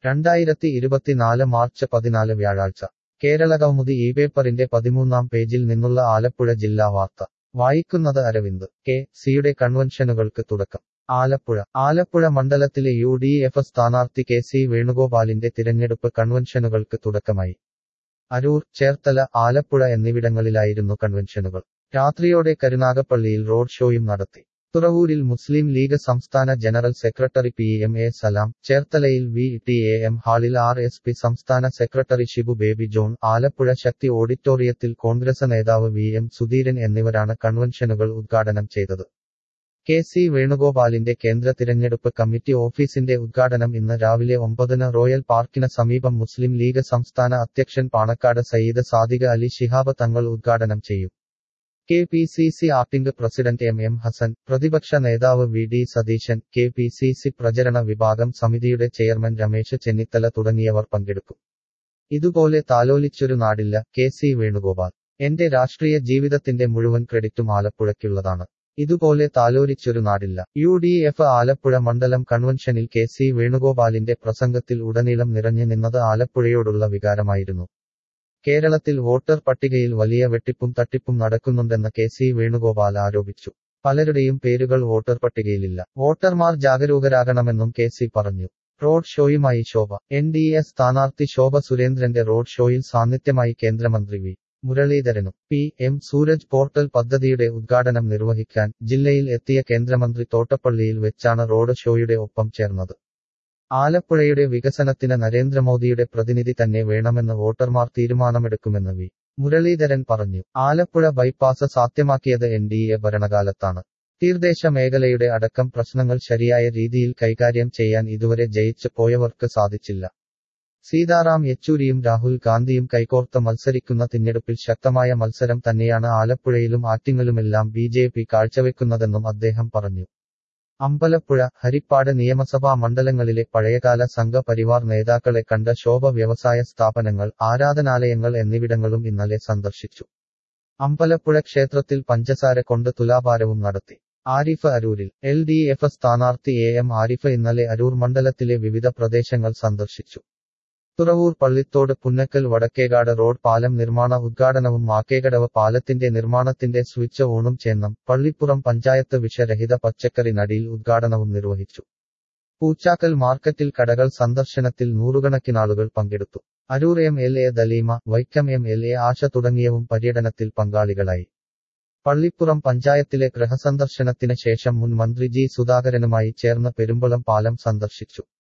രണ്ടായിരത്തി ഇരുപത്തിനാല് മാർച്ച് പതിനാല് വ്യാഴാഴ്ച കേരളകൗമുദി ഈ പേപ്പറിന്റെ പതിമൂന്നാം പേജിൽ നിന്നുള്ള ആലപ്പുഴ ജില്ലാ വാർത്ത വായിക്കുന്നത് അരവിന്ദ് കെ സിയുടെ കൺവെൻഷനുകൾക്ക് തുടക്കം ആലപ്പുഴ ആലപ്പുഴ മണ്ഡലത്തിലെ യു ഡി എഫ് സ്ഥാനാർത്ഥി കെ സി വേണുഗോപാലിന്റെ തിരഞ്ഞെടുപ്പ് കൺവെൻഷനുകൾക്ക് തുടക്കമായി അരൂർ ചേർത്തല ആലപ്പുഴ എന്നിവിടങ്ങളിലായിരുന്നു കൺവെൻഷനുകൾ രാത്രിയോടെ കരുനാഗപ്പള്ളിയിൽ റോഡ് ഷോയും നടത്തി തുറവൂരിൽ മുസ്ലിം ലീഗ് സംസ്ഥാന general secretary P M A Salam ചേർത്തലയിൽ വി ടി എ എം ഹാളിൽ ആർ എസ് പി സംസ്ഥാന സെക്രട്ടറി ഷിബു ബേബി ജോൺ ആലപ്പുഴ ശക്തി ഓഡിറ്റോറിയത്തിൽ കോൺഗ്രസ് നേതാവ് വി എം സുധീരൻ എന്നിവരാണ് കൺവെൻഷനുകൾ ഉദ്ഘാടനം ചെയ്തത് കെ സി വേണുഗോപാലിന്റെ കേന്ദ്ര തിരഞ്ഞെടുപ്പ് കമ്മിറ്റി ഓഫീസിന്റെ ഉദ്ഘാടനം ഇന്ന് രാവിലെ ഒമ്പതിന് റോയൽ പാർക്കിന് സമീപം മുസ്ലിം ലീഗ് സംസ്ഥാന അധ്യക്ഷൻ പാണക്കാട് സയ്യിദ് സാദിഖ് അലി ശിഹാബ് തങ്ങൾ ഉദ്ഘാടനം ചെയ്യും K P C C acting president M M Hassan പ്രതിപക്ഷ നേതാവ് V D Satheesan K P C C പ്രചരണ വിഭാഗം സമിതിയുടെ ചെയർമാൻ രമേശ് ചെന്നിത്തല തുടങ്ങിയവർ പങ്കെടുക്കും ഇതുപോലെ താലോലിച്ചൊരു നാടില്ല കെ സി വേണുഗോപാൽ എന്റെ രാഷ്ട്രീയ ജീവിതത്തിന്റെ മുഴുവൻ ക്രെഡിറ്റും ആലപ്പുഴയ്ക്കുള്ളതാണ് ഇതുപോലെ താലോലിച്ചൊരു നാടില്ല യു ഡി എഫ് ആലപ്പുഴ മണ്ഡലം കൺവെൻഷനിൽ കെ സി വേണുഗോപാലിന്റെ പ്രസംഗത്തിൽ ഉടനീളം നിറഞ്ഞു നിന്നത് ആലപ്പുഴയോടുള്ള വികാരമായിരുന്നു കേരളത്തിൽ വോട്ടർ പട്ടികയിൽ വലിയ വെട്ടിപ്പും തട്ടിപ്പും നടക്കുന്നുണ്ടെന്ന് കെ സി വേണുഗോപാൽ ആരോപിച്ചു പലരുടെയും പേരുകൾ വോട്ടർ പട്ടികയിലില്ല വോട്ടർമാർ ജാഗരൂകരാകണമെന്നും കെ സി പറഞ്ഞു റോഡ് ഷോയുമായി ശോഭ എൻ ഡി എ സ്ഥാനാർത്ഥി ശോഭ സുരേന്ദ്രന്റെ റോഡ് ഷോയിൽ സാന്നിധ്യമായി കേന്ദ്രമന്ത്രി വി മുരളീധരനും പി എം സൂരജ് പോർട്ടൽ പദ്ധതിയുടെ ഉദ്ഘാടനം നിർവഹിക്കാൻ ജില്ലയിൽ എത്തിയ കേന്ദ്രമന്ത്രി തോട്ടപ്പള്ളിയിൽ വെച്ചാണ് റോഡ് ഷോയുടെ ഒപ്പം ചേർന്നത് ആലപ്പുഴയുടെ വികസനത്തിന് നരേന്ദ്രമോദിയുടെ പ്രതിനിധി തന്നെ വേണമെന്ന് വോട്ടർമാർ തീരുമാനമെടുക്കുമെന്ന് വി മുരളീധരൻ പറഞ്ഞു ആലപ്പുഴ ബൈപ്പാസ് സാധ്യമാക്കിയത് എൻ ഡി എ ഭരണകാലത്താണ് തീർദേശ മേഖലയുടെ അടക്കം പ്രശ്നങ്ങൾ ശരിയായ രീതിയിൽ കൈകാര്യം ചെയ്യാൻ ഇതുവരെ ജയിച്ചു പോയവർക്ക് സാധിച്ചില്ല സീതാറാം യെച്ചൂരിയും രാഹുൽ ഗാന്ധിയും കൈകോർത്ത് മത്സരിക്കുന്ന തിരഞ്ഞെടുപ്പിൽ ശക്തമായ മത്സരം തന്നെയാണ് ആലപ്പുഴയിലും ആറ്റിങ്ങലുമെല്ലാം ബി ജെ പി കാഴ്ചവെക്കുന്നതെന്നും അദ്ദേഹം പറഞ്ഞു അമ്പലപ്പുഴ ഹരിപ്പാട് നിയമസഭാ മണ്ഡലങ്ങളിലെ പഴയകാല സംഘപരിവാർ നേതാക്കളെ കണ്ട ശോഭ വ്യവസായ സ്ഥാപനങ്ങൾ ആരാധനാലയങ്ങൾ എന്നിവിടങ്ങളും ഇന്നലെ സന്ദർശിച്ചു അമ്പലപ്പുഴ ക്ഷേത്രത്തിൽ പഞ്ചസാര കൊണ്ട് തുലാഭാരവും നടത്തി ആരിഫ് അരൂരിൽ എൽ ഡി എഫ് സ്ഥാനാർത്ഥി എ എം ആരിഫ് ഇന്നലെ അരൂർ മണ്ഡലത്തിലെ വിവിധ പ്രദേശങ്ങൾ സന്ദർശിച്ചു തുറവൂർ പള്ളിത്തോട് പുന്നക്കൽ വടക്കേകാട് റോഡ് പാലം നിർമ്മാണ ഉദ്ഘാടനവും മാക്കേകടവ് പാലത്തിന്റെ നിർമ്മാണത്തിന്റെ സ്വിച്ച് ഓണും ചേന്നം പള്ളിപ്പുറം പഞ്ചായത്ത് വിഷരഹിത പച്ചക്കറി നടിയിൽ ഉദ്ഘാടനവും നിർവഹിച്ചു പൂച്ചാക്കൽ മാർക്കറ്റിൽ കടകൾ സന്ദർശനത്തിൽ നൂറുകണക്കിനാളുകൾ പങ്കെടുത്തു Aroor M L A Daleema Vaikom M L A Asha തുടങ്ങിയവും പര്യടനത്തിൽ പങ്കാളികളായി പള്ളിപ്പുറം പഞ്ചായത്തിലെ ഗൃഹസന്ദർശനത്തിന് ശേഷം മുൻ മന്ത്രി ജി സുധാകരനുമായി ചേർന്ന് പെരുമ്പളം പാലം സന്ദർശിച്ചു